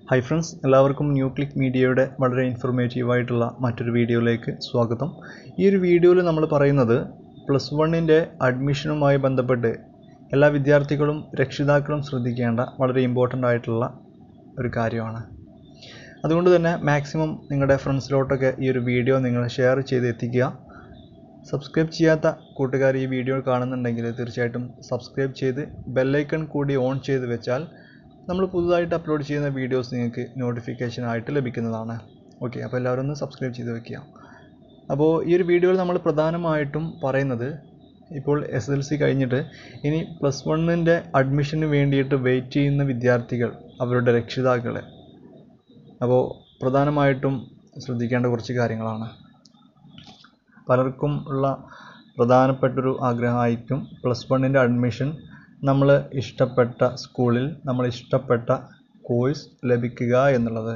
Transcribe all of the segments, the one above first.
high friends എല്ലാവർക്കും new click മീഡിയയുടെ വളരെ ഇൻഫോർമേറ്റീവ് ആയിട്ടുള്ള മറ്റൊരു വീഡിയോയിലേക്ക് സ്വാഗതം ഈ ഒരു വീഡിയോയിൽ നമ്മൾ പറയുന്നത് പ്ലസ് വണ്ണിൻ്റെ അഡ്മിഷനുമായി ബന്ധപ്പെട്ട് എല്ലാ വിദ്യാർത്ഥികളും രക്ഷിതാക്കളും ശ്രദ്ധിക്കേണ്ട വളരെ ഇമ്പോർട്ടൻ്റ് ആയിട്ടുള്ള ഒരു കാര്യമാണ് അതുകൊണ്ട് തന്നെ മാക്സിമം നിങ്ങളുടെ ഫ്രണ്ട്സിലോട്ടൊക്കെ ഈ ഒരു വീഡിയോ നിങ്ങൾ ഷെയർ ചെയ്ത് എത്തിക്കുക സബ്സ്ക്രൈബ് ചെയ്യാത്ത കൂട്ടുകാർ ഈ വീഡിയോ കാണുന്നുണ്ടെങ്കിൽ തീർച്ചയായിട്ടും സബ്സ്ക്രൈബ് ചെയ്ത് ബെല്ലൈക്കൺ കൂടി ഓൺ ചെയ്ത് വെച്ചാൽ നമ്മൾ പുതുതായിട്ട് അപ്ലോഡ് ചെയ്യുന്ന വീഡിയോസ് നിങ്ങൾക്ക് നോട്ടിഫിക്കേഷൻ ആയിട്ട് ലഭിക്കുന്നതാണ് ഓക്കെ അപ്പോൾ എല്ലാവരും ഒന്ന് സബ്സ്ക്രൈബ് ചെയ്ത് വെക്കുക അപ്പോൾ ഈ ഒരു വീഡിയോയിൽ നമ്മൾ പ്രധാനമായിട്ടും പറയുന്നത് ഇപ്പോൾ എസ് എൽ സി കഴിഞ്ഞിട്ട് ഇനി പ്ലസ് വണ്ണിൻ്റെ അഡ്മിഷന് വേണ്ടിയിട്ട് വെയിറ്റ് ചെയ്യുന്ന വിദ്യാർത്ഥികൾ അവരുടെ രക്ഷിതാക്കളെ അപ്പോൾ പ്രധാനമായിട്ടും ശ്രദ്ധിക്കേണ്ട കുറച്ച് കാര്യങ്ങളാണ് പലർക്കും ഉള്ള പ്രധാനപ്പെട്ടൊരു ആഗ്രഹമായിരിക്കും പ്ലസ് വണ്ണിൻ്റെ അഡ്മിഷൻ നമ്മൾ ഇഷ്ടപ്പെട്ട സ്കൂളിൽ നമ്മൾ ഇഷ്ടപ്പെട്ട കോഴ്സ് ലഭിക്കുക എന്നുള്ളത്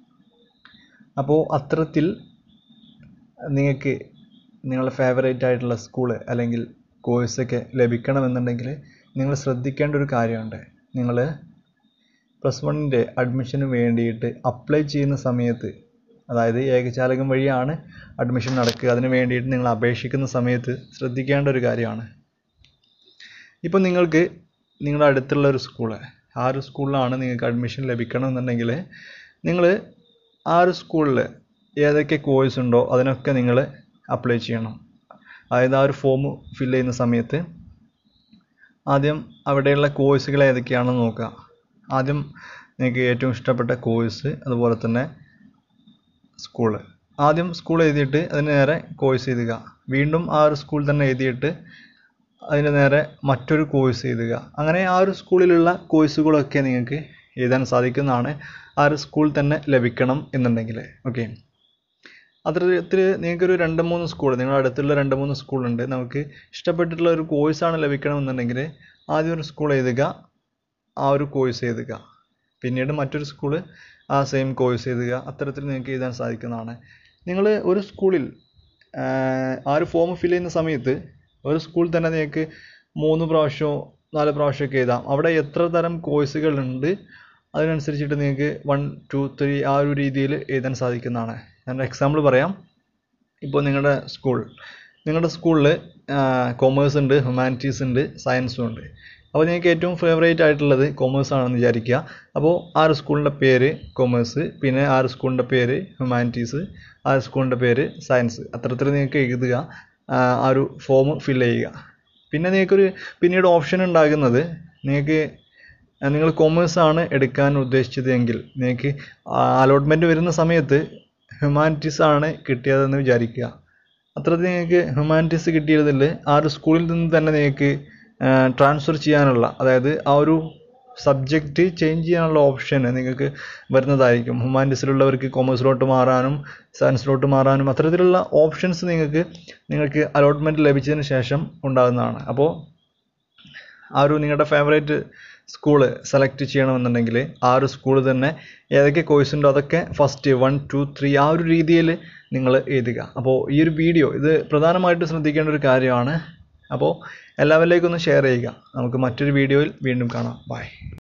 അപ്പോൾ അത്തരത്തിൽ നിങ്ങൾക്ക് നിങ്ങളുടെ ഫേവറേറ്റ് ആയിട്ടുള്ള സ്കൂള് അല്ലെങ്കിൽ കോഴ്സൊക്കെ ലഭിക്കണമെന്നുണ്ടെങ്കിൽ നിങ്ങൾ ശ്രദ്ധിക്കേണ്ട ഒരു കാര്യമുണ്ട് നിങ്ങൾ പ്ലസ് വണ്ണിൻ്റെ അഡ്മിഷന് വേണ്ടിയിട്ട് അപ്ലൈ ചെയ്യുന്ന സമയത്ത് അതായത് ഏകജാലകം വഴിയാണ് അഡ്മിഷൻ നടക്കുക അതിന് വേണ്ടിയിട്ട് നിങ്ങൾ അപേക്ഷിക്കുന്ന സമയത്ത് ശ്രദ്ധിക്കേണ്ട ഒരു കാര്യമാണ് ഇപ്പോൾ നിങ്ങൾക്ക് നിങ്ങളുടെ അടുത്തുള്ള ഒരു സ്കൂള് ആ ഒരു സ്കൂളിലാണ് നിങ്ങൾക്ക് അഡ്മിഷൻ ലഭിക്കണമെന്നുണ്ടെങ്കിൽ നിങ്ങൾ ആ ഒരു സ്കൂളിൽ ഏതൊക്കെ കോഴ്സ് ഉണ്ടോ അതിനൊക്കെ നിങ്ങൾ അപ്ലൈ ചെയ്യണം അതായത് ആ ഒരു ഫോം ഫില്ല് ചെയ്യുന്ന സമയത്ത് ആദ്യം അവിടെയുള്ള കോഴ്സുകൾ ഏതൊക്കെയാണെന്ന് നോക്കുക ആദ്യം നിങ്ങൾക്ക് ഏറ്റവും ഇഷ്ടപ്പെട്ട കോഴ്സ് അതുപോലെ തന്നെ സ്കൂള് ആദ്യം സ്കൂൾ എഴുതിയിട്ട് അതിന് നേരെ കോഴ്സ് എഴുതുക വീണ്ടും ആ ഒരു സ്കൂൾ തന്നെ എഴുതിയിട്ട് അതിന് നേരെ മറ്റൊരു കോഴ്സ് എഴുതുക അങ്ങനെ ആ ഒരു സ്കൂളിലുള്ള കോഴ്സുകളൊക്കെ നിങ്ങൾക്ക് എഴുതാൻ സാധിക്കുന്നതാണ് ആ ഒരു സ്കൂൾ തന്നെ ലഭിക്കണം എന്നുണ്ടെങ്കിൽ ഓക്കെ അത്തരത്തിൽ നിങ്ങൾക്കൊരു രണ്ട് മൂന്ന് സ്കൂൾ നിങ്ങളുടെ അടുത്തുള്ള രണ്ട് മൂന്ന് സ്കൂളുണ്ട് നമുക്ക് ഇഷ്ടപ്പെട്ടിട്ടുള്ള ഒരു കോഴ്സാണ് ലഭിക്കണമെന്നുണ്ടെങ്കിൽ ആദ്യം ഒരു സ്കൂൾ എഴുതുക ആ ഒരു കോഴ്സ് എഴുതുക പിന്നീട് മറ്റൊരു സ്കൂള് ആ സെയിം കോഴ്സ് എഴുതുക അത്തരത്തിൽ നിങ്ങൾക്ക് എഴുതാൻ സാധിക്കുന്നതാണ് നിങ്ങൾ ഒരു സ്കൂളിൽ ആ ഒരു ഫോം ഫില്ല് ചെയ്യുന്ന സമയത്ത് ഒരു സ്കൂളിൽ തന്നെ നിങ്ങൾക്ക് മൂന്ന് പ്രാവശ്യമോ നാല് പ്രാവശ്യമൊക്കെ എഴുതാം അവിടെ എത്ര തരം കോഴ്സുകളുണ്ട് അതിനനുസരിച്ചിട്ട് നിങ്ങൾക്ക് വൺ ടു ത്രീ ആ ഒരു രീതിയിൽ എഴുതാൻ സാധിക്കുന്നതാണ് ഞാൻ എക്സാമ്പിൾ പറയാം ഇപ്പോൾ നിങ്ങളുടെ സ്കൂൾ നിങ്ങളുടെ സ്കൂളിൽ കൊമേഴ്സ് ഉണ്ട് ഹ്യൂമാനിറ്റീസ് ഉണ്ട് സയൻസും ഉണ്ട് അപ്പോൾ നിങ്ങൾക്ക് ഏറ്റവും ഫേവറേറ്റ് ആയിട്ടുള്ളത് കൊമേഴ്സ് ആണെന്ന് വിചാരിക്കുക അപ്പോൾ ആ ഒരു സ്കൂളിൻ്റെ പേര് കൊമേഴ്സ് പിന്നെ ആ ഒരു സ്കൂളിൻ്റെ പേര് ഹ്യൂമാനിറ്റീസ് ആ ഒരു സ്കൂളിൻ്റെ പേര് സയൻസ് അത്തരത്തിൽ നിങ്ങൾക്ക് എഴുതുക ആ ഒരു ഫോം ഫില്ല് ചെയ്യുക പിന്നെ നിങ്ങൾക്കൊരു പിന്നീട് ഓപ്ഷൻ ഉണ്ടാകുന്നത് നിങ്ങൾക്ക് നിങ്ങൾ കൊമേഴ്സ് ആണ് എടുക്കാൻ ഉദ്ദേശിച്ചത് എങ്കിൽ നിങ്ങൾക്ക് അലോട്ട്മെൻറ്റ് വരുന്ന സമയത്ത് ഹ്യൂമാനിറ്റീസ് ആണ് കിട്ടിയതെന്ന് വിചാരിക്കുക അത്തരത്തിൽ നിങ്ങൾക്ക് ഹ്യൂമാനിറ്റീസ് കിട്ടിയതിൽ ആ ഒരു സ്കൂളിൽ നിന്ന് തന്നെ നിങ്ങൾക്ക് ട്രാൻസ്ഫർ ചെയ്യാനുള്ള അതായത് ആ ഒരു സബ്ജക്റ്റ് ചേഞ്ച് ചെയ്യാനുള്ള ഓപ്ഷൻ നിങ്ങൾക്ക് വരുന്നതായിരിക്കും ഹ്യൂമാനിറ്റീസിലുള്ളവർക്ക് കൊമേഴ്സിലോട്ട് മാറാനും സയൻസിലോട്ട് മാറാനും അത്തരത്തിലുള്ള ഓപ്ഷൻസ് നിങ്ങൾക്ക് നിങ്ങൾക്ക് അലോട്ട്മെൻറ്റ് ലഭിച്ചതിന് ശേഷം ഉണ്ടാകുന്നതാണ് അപ്പോൾ ആ ഒരു നിങ്ങളുടെ ഫേവറേറ്റ് സ്കൂള് സെലക്ട് ചെയ്യണമെന്നുണ്ടെങ്കിൽ ആ ഒരു സ്കൂൾ തന്നെ ഏതൊക്കെ കോഴ്സ് ഉണ്ടോ അതൊക്കെ ഫസ്റ്റ് വൺ ടു ത്രീ ആ ഒരു രീതിയിൽ നിങ്ങൾ എഴുതുക അപ്പോൾ ഈ ഒരു വീഡിയോ ഇത് പ്രധാനമായിട്ടും ശ്രദ്ധിക്കേണ്ട ഒരു കാര്യമാണ് അപ്പോൾ എല്ലാവരിലേക്കും ഒന്ന് ഷെയർ ചെയ്യുക നമുക്ക് മറ്റൊരു വീഡിയോയിൽ വീണ്ടും കാണാം ബൈ